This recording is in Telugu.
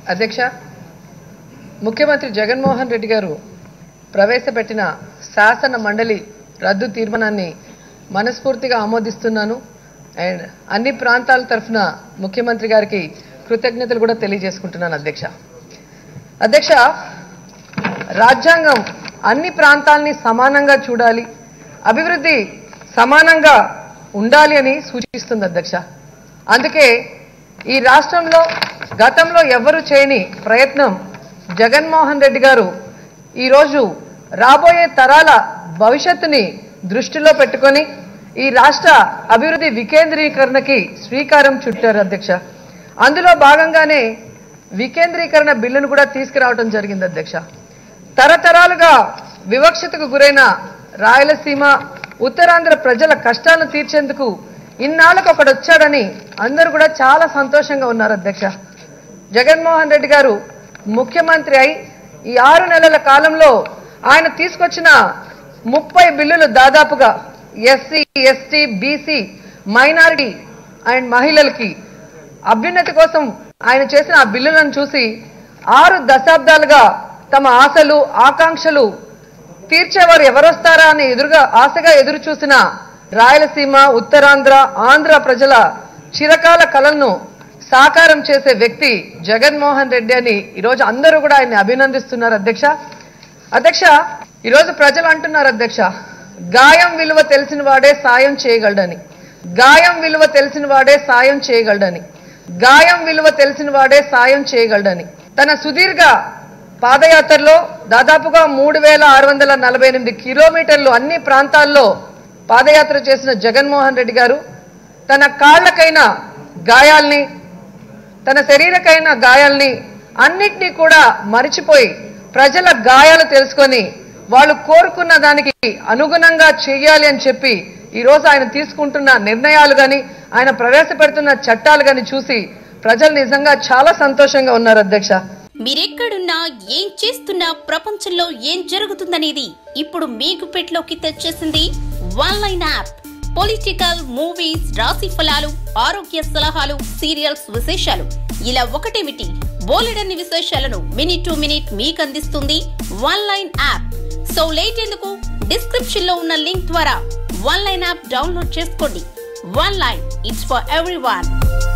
అధ్యక్ష ముఖ్యమంత్రి జగన్మోహన్ రెడ్డి గారు ప్రవేశపెట్టిన శాసన మండలి రద్దు తీర్మానాన్ని మనస్ఫూర్తిగా ఆమోదిస్తున్నాను అండ్ అన్ని ప్రాంతాల తరఫున ముఖ్యమంత్రి గారికి కృతజ్ఞతలు కూడా తెలియజేసుకుంటున్నాను అధ్యక్ష అధ్యక్ష రాజ్యాంగం అన్ని ప్రాంతాల్ని సమానంగా చూడాలి అభివృద్ధి సమానంగా ఉండాలి అని సూచిస్తుంది అధ్యక్ష అందుకే ఈ రాష్ట్రంలో గతంలో ఎవరు చేయని ప్రయత్నం జగన్మోహన్ రెడ్డి గారు ఈరోజు రాబోయే తరాల భవిష్యత్తుని దృష్టిలో పెట్టుకొని ఈ రాష్ట్ర అభివృద్ధి వికేంద్రీకరణకి శ్రీకారం చుట్టారు అధ్యక్ష అందులో భాగంగానే వికేంద్రీకరణ బిల్లును కూడా తీసుకురావడం జరిగింది అధ్యక్ష తరతరాలుగా వివక్షతకు గురైన రాయలసీమ ఉత్తరాంధ్ర ప్రజల కష్టాలను తీర్చేందుకు ఇన్నాళ్ళకు ఒకడు వచ్చాడని అందరూ కూడా చాలా సంతోషంగా ఉన్నారు అధ్యక్ష జగన్మోహన్ రెడ్డి గారు ముఖ్యమంత్రి అయి ఈ ఆరు నెలల కాలంలో ఆయన తీసుకొచ్చిన ముప్పై బిల్లులు దాదాపుగా SC ST BC minority and మహిళలకి అభ్యున్నతి కోసం ఆయన చేసిన ఆ బిల్లులను చూసి ఆరు దశాబ్దాలుగా తమ ఆశలు ఆకాంక్షలు తీర్చేవారు ఎవరొస్తారా అని ఎదురుగా ఆశగా ఎదురు చూసిన రాయలసీమ ఉత్తరాంధ్ర ఆంధ్ర ప్రజల చిరకాల కలలను సాకారం చేసే వ్యక్తి జగన్మోహన్ రెడ్డి అని ఈరోజు అందరూ కూడా ఆయన్ని అభినందిస్తున్నారు అధ్యక్ష అధ్యక్ష ఈరోజు ప్రజలు అంటున్నారు అధ్యక్ష గాయం విలువ తెలిసిన వాడే సాయం చేయగలడని గాయం విలువ తెలిసిన వాడే సాయం చేయగలడని గాయం విలువ తెలిసిన వాడే సాయం చేయగలడని తన సుదీర్ఘ పాదయాత్రలో దాదాపుగా మూడు వేల ఆరు వందల నలభై ఎనిమిది కిలోమీటర్లు అన్ని ప్రాంతాల్లో పాదయాత్ర చేసిన జగన్మోహన్ రెడ్డి గారు తన కాళ్ళకైన గాయాల్ని తన శరీరకైన గాయాల్ని అన్నిటినీ కూడా మరిచిపోయి ప్రజల గాయాలు తెలుసుకొని వాళ్ళు కోరుకున్న దానికి అనుగుణంగా చెయ్యాలి అని చెప్పి ఈ రోజు ఆయన తీసుకుంటున్న నిర్ణయాలు గాని ఆయన ప్రవేశపెడుతున్న చట్టాలు గాని చూసి ప్రజలు నిజంగా చాలా సంతోషంగా ఉన్నారు అధ్యక్ష మీరెక్కడున్నా ఏం చేస్తున్నా ప్రపంచంలో ఏం జరుగుతుందనేది ఇప్పుడు మీ గుప్పెట్లోకి తెచ్చేసింది one line app political movies రాశి ఫలాలు ఆరోగ్య సలహాలు సీరియల్స్ విశేషాలు ఇలా ఒకటేమిటి బోలెడన్ని విశేషాలను మినిట్ టు మినిట్ మీకు అందిస్తుంది one line app so late ఎందుకు డిస్క్రిప్షన్ లో ఉన్న లింక్ ద్వారా వన్ లైన్ యాప్ డౌన్లోడ్ చేసుకోండి one line it's for every